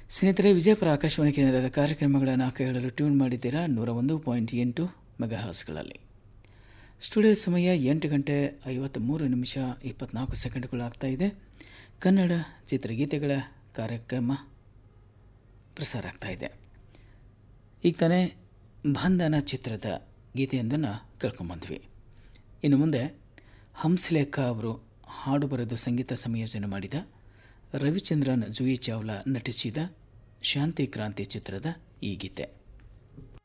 ಸ್ನೇಹಿತರೆ ವಿಜಯಪುರ ಆಕಾಶವಾಣಿ ಕೇಂದ್ರದ ಕಾರ್ಯಕ್ರಮಗಳನ್ನು ಕೇಳಲು ಟ್ಯೂನ್ ಮಾಡಿದ್ದೀರಾ ನೂರ ಒಂದು ಪಾಯಿಂಟ್ ಎಂಟು ಮೆಗಾಹಾಸ್ಗಳಲ್ಲಿ ಸ್ಟುಡಿಯೋ ಸಮಯ ಎಂಟು ಗಂಟೆ ಐವತ್ತ್ಮೂರು ನಿಮಿಷ ಇಪ್ಪತ್ನಾಲ್ಕು ಸೆಕೆಂಡ್ಗಳು ಆಗ್ತಾ ಇದೆ ಕನ್ನಡ ಚಿತ್ರಗೀತೆಗಳ ಕಾರ್ಯಕ್ರಮ ಪ್ರಸಾರ ಆಗ್ತಾ ಇದೆ ಈಗ ತಾನೇ ಬಂಧನ ಚಿತ್ರದ ಗೀತೆಯೊಂದನ್ನು ಕೇಳ್ಕೊಂಬಂದ್ವಿ ಇನ್ನು ಮುಂದೆ ಹಂಸಲೇಖ ಅವರು ಹಾಡು ಬರೆದು ಸಂಗೀತ ಸಂಯೋಜನೆ ಮಾಡಿದ ರವಿಚಂದ್ರನ್ ಜೂಯಿ ಚಾವ್ಲಾ ನಟಿಸಿದ ಶಾಂತಿ ಕ್ರಾಂತಿ ಚಿತ್ರದ ಈ ಗೀತೆ